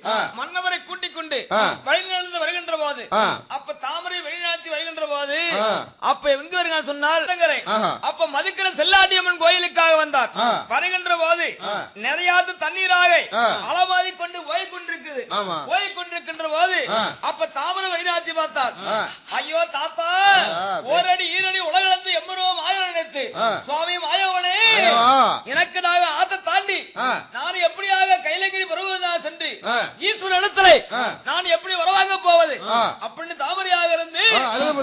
மன்னவரை கூட்டிக் கொண்டு ஆ. வழிநடந்து வருகின்ற போது ஆ. அப்ப தாமரை வெளிநாட்டி வருகின்ற போது ஆ. அப்ப எங்க வருங்க சொன்னால் தங்கரை. ஆஹா. அப்ப மதுக்கர செல்லாண்டியம்மன் கோயிலுக்காக வந்தார் ஆ. வருகின்ற போது ஆ. நிறையாத்து தண்ணீராக ஆ. அளவாதி கொண்டு போய் கொண்டிருக்குது ஆமா. போய் கொண்டிருக்கின்ற போது ஆ. அப்ப தாமரை வெளிநாட்டி பார்த்தார் ஆ. ஐயோ தாத்தா ஆ. ஓரடி ஈரடி உலகளந்து எம்மருவம் ஆய நினைத்து ஆ. சுவாமி மாயவனே ஐயோ. எனக்கு நாக ஆத்த தாண்டி ஆ. நான் எப்படியாக கைலகிரி பருவதா சென்று ஆ. ஈஸ்வர இடத்திலே ஆ. நான் எப்படி வரவாங்க போவது ஆ. அப்படின்னு தாமரையாக இருந்து ஆ, அழுது